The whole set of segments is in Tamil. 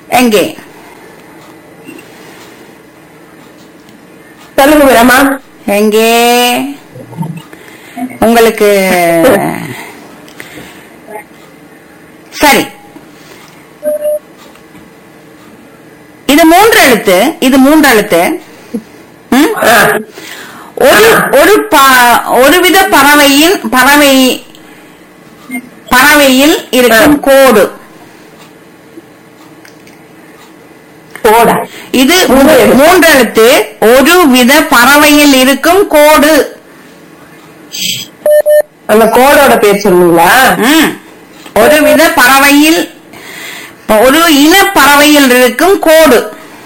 எங்கே சொல்லுங்க மீராமா எங்கே உங்களுக்கு சரி இது மூன்று எழுத்து இது மூன்று எழுத்து ம்? ஆ, ஒரு ஒரு ப- ஒருவித பறவையின் பறவை பறவையில் இருக்கும் கோடு போடா இது மூன்று எழுத்து. மூன்று எழுத்து ஒரு வித பறவையில் இருக்கும் கோடு அந்த கோடோட பேர் சொல்லுங்களா ம். ஒரு வித பறவையில் ஒரு இன பறவையில் இருக்கும் கோடு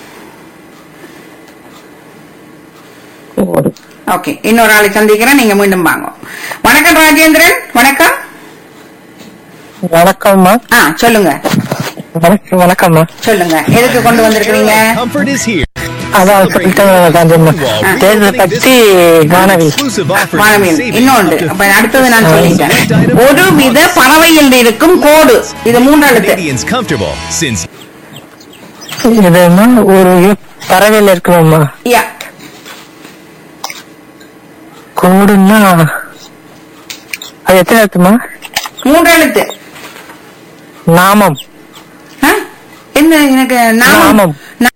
கோடு ஓகே இன்னொரு ஆளை சந்திக்கிறேன் நீங்க மீண்டும் வாங்க வணக்கம் ராஜேந்திரன் வணக்கம் வணக்கம்மா ஆ சொல்லுங்க வணக்கம் வணக்கம்மா சொல்லுங்க எதுக்கு கொண்டு வந்திருக்கிறீங்க Comfort is here. அதான் சொல்லிட்டேன் காந்தியம்மா தேர்தல் பத்தி வானவில் Exclusive offer வானவில் savings இன்னொன்று up to அப்ப அடுத்தது நான் ஆ. சொல்லிட்டேன் ஒரு வித பறவையில் இருக்கும் கோடு இது மூன்று எழுத்து Canadians comfortable since இதுன்னா ஒரு பறவையில் இருக்கணும்மா யா கோடுன்னா அது எத்தனை எழுத்துமா மூன்று எழுத்து நாமம் ஆ? என்ன எனக்கு நாமம் நாமம்.